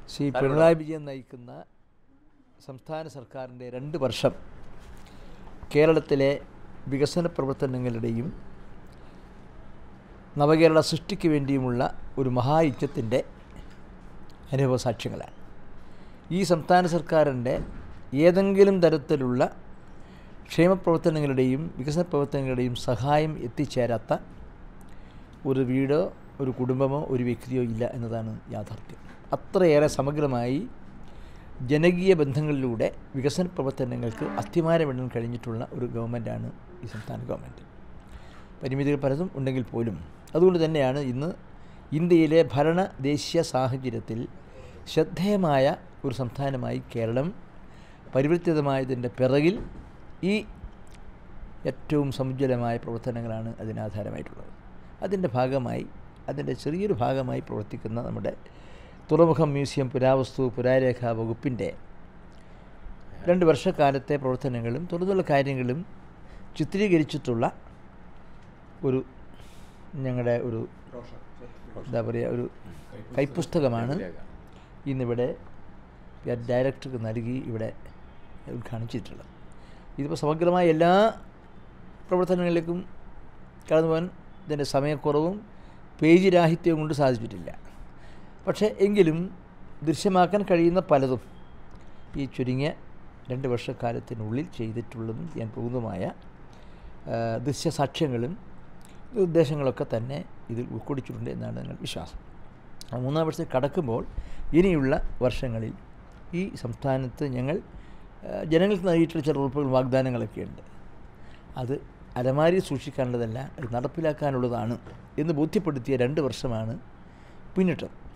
ശ്രീ പിണറായി വിജയൻ നയിക്കുന്ന സംസ്ഥാന സർക്കാരിൻ്റെ രണ്ട് വർഷം കേരളത്തിലെ വികസന പ്രവർത്തനങ്ങളുടെയും നവകേരള സൃഷ്ടിക്ക് വേണ്ടിയുമുള്ള ഒരു മഹായജ്ഞത്തിൻ്റെ അനുഭവ സാക്ഷ്യങ്ങളാണ് ഈ സംസ്ഥാന സർക്കാരിൻ്റെ ഏതെങ്കിലും തരത്തിലുള്ള ക്ഷേമപ്രവർത്തനങ്ങളുടെയും വികസന പ്രവർത്തനങ്ങളുടെയും സഹായം എത്തിച്ചേരാത്ത ഒരു വീടോ ഒരു കുടുംബമോ ഒരു വ്യക്തിയോ ഇല്ല എന്നതാണ് യാഥാർത്ഥ്യം അത്രയേറെ സമഗ്രമായി ജനകീയ ബന്ധങ്ങളിലൂടെ വികസന പ്രവർത്തനങ്ങൾക്ക് അസ്ഥിമാരമിടാൻ കഴിഞ്ഞിട്ടുള്ള ഒരു ഗവൺമെൻറ്റാണ് ഈ സംസ്ഥാന ഗവൺമെൻറ് പരിമിതികൾ പലതും ഉണ്ടെങ്കിൽ പോലും അതുകൊണ്ട് തന്നെയാണ് ഇന്ന് ഇന്ത്യയിലെ ഭരണ ദേശീയ സാഹചര്യത്തിൽ ശ്രദ്ധേയമായ ഒരു സംസ്ഥാനമായി കേരളം പരിവർത്തിതമായതിൻ്റെ പിറകിൽ ഈ ഏറ്റവും സമുജ്വലമായ പ്രവർത്തനങ്ങളാണ് അതിനാധാരമായിട്ടുള്ളത് അതിൻ്റെ ഭാഗമായി അതിൻ്റെ ചെറിയൊരു ഭാഗമായി പ്രവർത്തിക്കുന്ന നമ്മുടെ തുറമുഖം മ്യൂസിയം പുരാവസ്തു പുരാരേഖാ വകുപ്പിൻ്റെ രണ്ട് വർഷക്കാലത്തെ പ്രവർത്തനങ്ങളും തുടർന്നുള്ള കാര്യങ്ങളും ചിത്രീകരിച്ചിട്ടുള്ള ഒരു ഞങ്ങളുടെ ഒരു എന്താ പറയുക ഒരു കൈപ്പുസ്തകമാണ് ഇന്നിവിടെ ഡയറക്ടർക്ക് നൽകി ഇവിടെ ഉദ്ഘാടനം ചെയ്തിട്ടുള്ളത് ഇതിപ്പോൾ സമഗ്രമായ എല്ലാ പ്രവർത്തനങ്ങളിലേക്കും കടന്നു പോകാൻ ഇതിൻ്റെ സമയക്കുറവും പേജ് രാഹിത്യവും കൊണ്ട് സാധിച്ചിട്ടില്ല പക്ഷേ എങ്കിലും ദൃശ്യമാക്കാൻ കഴിയുന്ന പലതും ഈ ചുരുങ്ങിയ രണ്ട് വർഷക്കാലത്തിനുള്ളിൽ ചെയ്തിട്ടുള്ളതും ചെയ്യാൻ പോകുന്നതുമായ ദൃശ്യസാക്ഷ്യങ്ങളും നിർദ്ദേശങ്ങളൊക്കെ തന്നെ ഇതിൽ ഉൾക്കൊള്ളിച്ചിട്ടുണ്ട് എന്നാണ് ഞങ്ങൾ വിശ്വാസം മൂന്നാം വർഷത്തിൽ കടക്കുമ്പോൾ ഇനിയുള്ള വർഷങ്ങളിൽ ഈ സംസ്ഥാനത്ത് ഞങ്ങൾ ജനങ്ങൾക്ക് നൽകിയിട്ടുള്ള ചില ഉറപ്പുകൾ വാഗ്ദാനങ്ങളൊക്കെ ഉണ്ട് അത് അലമാരി സൂക്ഷിക്കാനുള്ളതല്ല അത് നടപ്പിലാക്കാനുള്ളതാണ് എന്ന് ബോധ്യപ്പെടുത്തിയ രണ്ട് വർഷമാണ് പിന്നിട്ടത്